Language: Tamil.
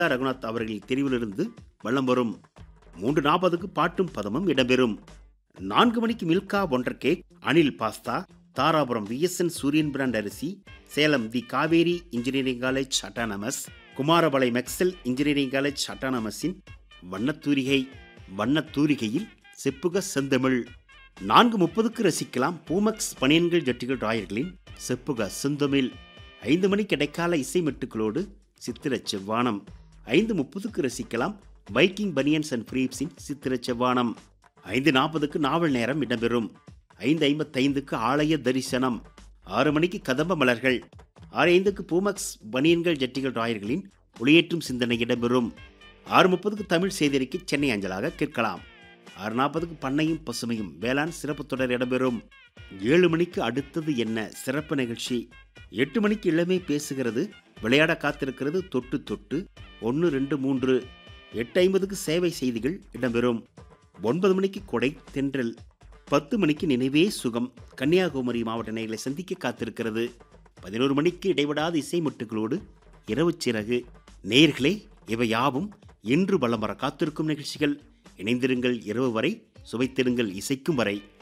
ரகுநாத் அவர்களின் தெரிவிலிருந்து வலம் வரும் மூன்று நாற்பதுக்கு பாட்டும் பதமும் இடம்பெறும் நான்கு மணிக்கு மில்கா ஒன்றர் cake Anil pasta Dharapuram VSN Suriyan brand அரிசி Salem the Kaveri engineering college autonomous Kumarapalai Excel engineering college அட்டானமஸின் வண்ணத்தூரிகை வண்ணத்தூரிகையில் செப்புக செந்தமிழ் நான்கு முப்பதுக்கு ரசிக்கலாம் பூமக்ஸ் பனியன்கள் ஜட்டிகள் ராயர்களின் செப்புக செந்தமிழ் ஐந்து மணிக்கு இடைக்கால இசை மெட்டுக்களோடு சித்திர செவ்வானம் ஐந்து முப்பதுக்கு ரசிக்கலாம் பைக்கிங் பனியன்ஸ் அண்ட் ஃப்ரீப்ஸின் சித்திர செவ்வானம் ஐந்து நாற்பதுக்கு நாவல் நேரம் இடம்பெறும் ஐந்து ஐம்பத்தைந்துக்கு ஆலய தரிசனம் ஆறு மணிக்கு கதம்ப மலர்கள் ஆறு ஐந்துக்கு பூமக்ஸ் பனியன்கள் ஜட்டிகள் ராயர்களின் ஒளியேற்றும் சிந்தனை இடம்பெறும் ஆறு முப்பதுக்கு தமிழ் செய்திக்கு சென்னை அஞ்சலாக கேட்கலாம் ஆறு நாற்பதுக்கு பண்ணையும் பசுமையும் வேளாண் சிறப்பு தொடர் இடம்பெறும் ஏழு மணிக்கு அடுத்தது என்ன சிறப்பு நிகழ்ச்சி எட்டு மணிக்கு இளமை பேசுகிறது விளையாட காத்திருக்கிறது தொட்டு தொட்டு ஒன்று ரெண்டு மூன்று எட்டு ஐம்பதுக்கு சேவை செய்திகள் இடம்பெறும் ஒன்பது மணிக்கு கொடை தென்றல் பத்து மணிக்கு நினைவே சுகம் கன்னியாகுமரி மாவட்ட நேர்களை சந்திக்க காத்திருக்கிறது பதினோரு மணிக்கு இடைவிடாத இசை முட்டுகளோடு இரவு சிறகு நேர்களே இவை யாவும் இன்று வலம் வர காத்திருக்கும் நிகழ்ச்சிகள் இணைந்திருங்கள் இரவு வரை சுவைத்திருங்கள் இசைக்கும் வரை